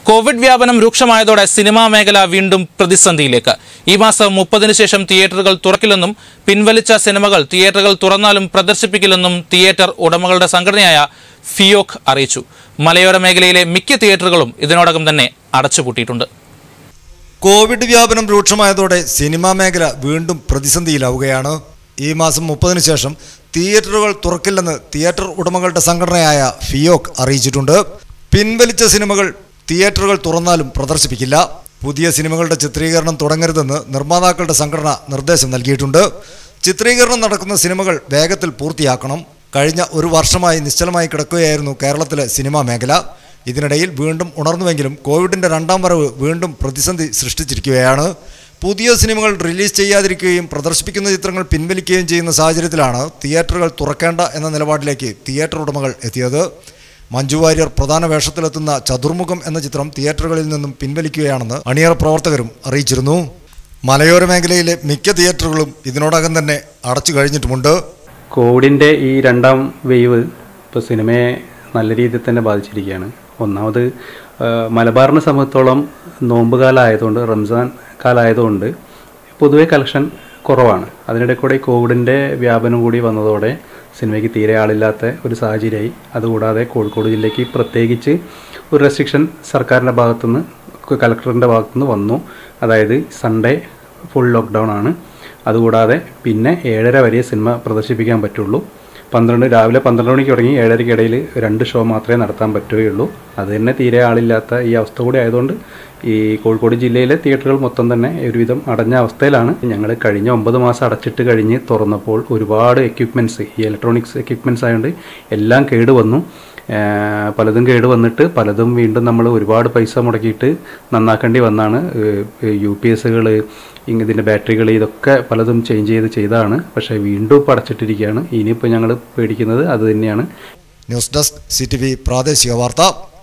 Covid വ്യാപനം രൂക്ഷമായതോടെ cinema മേഖല വീണ്ടും പ്രതിസന്ധിയിലേക്ക് ഈ മാസം മുപ്പതിനു ശേഷം തിയേറ്ററുകൾ തുറക്കില്ലെന്നും പിൻവലിച്ച സിനിമകൾ തിയേറ്ററുകൾ തുറന്നാലും പ്രദർശിപ്പിക്കില്ലെന്നും തിയേറ്റർ ഉടമകളുടെ സംഘടനയായ ഫിയോക് അറിയിച്ചു മലയോര മേഖലയിലെ മിക്ക തിയേറ്ററുകളും ഇതിനോടകം തന്നെ അടച്ചുപൂട്ടിയിട്ടുണ്ട് കോവിഡ് വ്യാപനം രൂക്ഷമായതോടെ സിനിമാ മേഖല വീണ്ടും പ്രതിസന്ധിയിലാവുകയാണ് ഈ മാസം മുപ്പതിനു ശേഷം തിയേറ്ററുകൾ തുറക്കില്ലെന്ന് തിയേറ്റർ ഉടമകളുടെ സംഘടനയായ ഫിയോക് അറിയിച്ചിട്ടുണ്ട് പിൻവലിച്ച സിനിമകൾ തിയേറ്ററുകൾ തുറന്നാലും പ്രദർശിപ്പിക്കില്ല പുതിയ സിനിമകളുടെ ചിത്രീകരണം തുടങ്ങരുതെന്ന് നിർമ്മാതാക്കളുടെ സംഘടന നിർദ്ദേശം നൽകിയിട്ടുണ്ട് ചിത്രീകരണം നടക്കുന്ന സിനിമകൾ വേഗത്തിൽ പൂർത്തിയാക്കണം കഴിഞ്ഞ ഒരു വർഷമായി നിശ്ചലമായി കിടക്കുകയായിരുന്നു കേരളത്തിലെ സിനിമാ മേഖല ഇതിനിടയിൽ വീണ്ടും ഉണർന്നുവെങ്കിലും കോവിഡിന്റെ രണ്ടാം വരവ് വീണ്ടും പ്രതിസന്ധി സൃഷ്ടിച്ചിരിക്കുകയാണ് പുതിയ സിനിമകൾ റിലീസ് ചെയ്യാതിരിക്കുകയും പ്രദർശിപ്പിക്കുന്ന ചിത്രങ്ങൾ പിൻവലിക്കുകയും ചെയ്യുന്ന സാഹചര്യത്തിലാണ് തിയേറ്ററുകൾ തുറക്കേണ്ട എന്ന നിലപാടിലേക്ക് തിയേറ്റർ ഉടമകൾ എത്തിയത് മഞ്ജു വാര്യർ പ്രധാന വേഷത്തിലെത്തുന്ന ചതുർമുഖം എന്ന ചിത്രം തിയേറ്ററുകളിൽ നിന്നും പിൻവലിക്കുകയാണെന്ന് അണിയറ പ്രവർത്തകരും അറിയിച്ചിരുന്നു മലയോര മേഖലയിലെ മിക്ക തിയേറ്ററുകളും ഇതിനോടകം തന്നെ അടച്ചു കഴിഞ്ഞിട്ടുമുണ്ട് കോവിഡിൻ്റെ ഈ രണ്ടാം വേവ് ഇപ്പോൾ സിനിമയെ നല്ല രീതിയിൽ തന്നെ ബാധിച്ചിരിക്കുകയാണ് ഒന്നാമത് ആ, മലബാറിനെ സംബന്ധിച്ചോളം നോമ്പ് കാലമായതുകൊണ്ട് റംസാൻ കാലമായതുകൊണ്ട് പൊതുവെ കളക്ഷൻ കുറവാണ് അതിനിടെ കൂടെ ഈ കോവിഡിൻ്റെ വ്യാപനം കൂടി വന്നതോടെ സിനിമയ്ക്ക് തീരെ ആളില്ലാത്ത ഒരു സാഹചര്യമായി അതുകൂടാതെ കോഴിക്കോട് ജില്ലയ്ക്ക് പ്രത്യേകിച്ച് ഒരു റെസ്ട്രിക്ഷൻ സർക്കാരിൻ്റെ ഭാഗത്തുനിന്ന് കളക്ടറിൻ്റെ ഭാഗത്തുനിന്ന് വന്നു അതായത് സൺഡേ ഫുൾ ലോക്ക്ഡൗൺ ആണ് അതുകൂടാതെ പിന്നെ ഏഴര വരെ സിനിമ പ്രദർശിപ്പിക്കാൻ പറ്റുള്ളൂ പന്ത്രണ്ട് രാവിലെ പന്ത്രണ്ട് മണിക്ക് തുടങ്ങി ഏഴരയ്ക്ക് ഇടയിൽ രണ്ട് ഷോ മാത്രമേ നടത്താൻ പറ്റുകയുള്ളൂ അത് തന്നെ തീരെ ആളില്ലാത്ത ഈ അവസ്ഥ കൂടി ആയതുകൊണ്ട് ഈ കോഴിക്കോട് ജില്ലയിലെ തിയേറ്ററുകൾ മൊത്തം തന്നെ ഒരുവിധം അടഞ്ഞ അവസ്ഥയിലാണ് ഞങ്ങൾ കഴിഞ്ഞ ഒമ്പത് മാസം അടച്ചിട്ട് കഴിഞ്ഞ് തുറന്നപ്പോൾ ഒരുപാട് എക്യുപ്മെൻറ്റ്സ് ഈ ഇലക്ട്രോണിക്സ് എക്യുപ്മെൻറ്റ്സ് ആയതുകൊണ്ട് എല്ലാം കേട് വന്നു ഏഹ് പലതും കേട് വന്നിട്ട് പലതും വീണ്ടും നമ്മൾ ഒരുപാട് പൈസ മുടക്കിയിട്ട് നന്നാക്കേണ്ടി വന്നാണ് യു പി എസുകൾ ഇതിൻ്റെ ബാറ്ററികൾ ഇതൊക്കെ പലതും ചേഞ്ച് ചെയ്ത് ചെയ്തതാണ് പക്ഷേ വീണ്ടും ഇപ്പോൾ അടച്ചിട്ടിരിക്കുകയാണ് ഇനിയിപ്പോൾ ഞങ്ങൾ പേടിക്കുന്നത് അത് തന്നെയാണ് ന്യൂസ് ഡെസ്ക് സി പ്രാദേശിക വാർത്ത